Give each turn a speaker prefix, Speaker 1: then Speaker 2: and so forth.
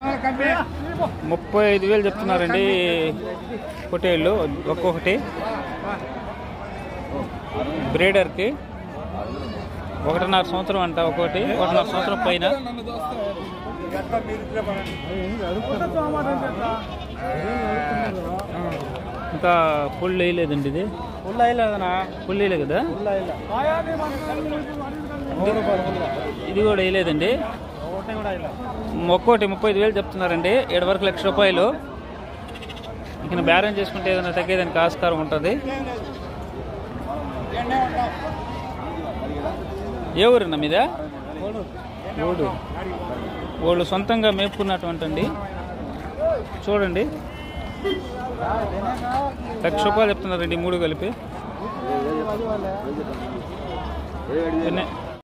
Speaker 1: ముప్పై ఐదు వేలు చెప్తున్నారండి పొటేళ్ళు ఒక్కొక్కటి బ్రీడర్కి ఒకటిన్నర సంవత్సరం అంట ఒక్కొక్కటి ఒకటిన్నర సంవత్సరం పైన ఇంకా పుల్ వేయలేదండి ఇది
Speaker 2: ఫుల్ అయ్యలేదనా
Speaker 1: పుల్ వేయలే కదా
Speaker 2: ఫుల్ అయ్యలే
Speaker 1: ఇది కూడా వేయలేదండి
Speaker 2: ఒకటి కూడా అయ్యలే
Speaker 1: ఒక్కోటి ముప్పై ఐదు వేలు చెప్తున్నారండి ఏడు వరకు లక్ష రూపాయలు ఇక బేరం చేసుకుంటే ఏదైనా తగ్గేదానికి ఆస్కారం ఉంటుంది ఏ ఊరన్నా మీద ఓడు వాళ్ళు సొంతంగా మేపుకున్నటువంటండి చూడండి లక్ష రూపాయలు చెప్తున్నారండి ఈ మూడు కలిపి ఎన్ని-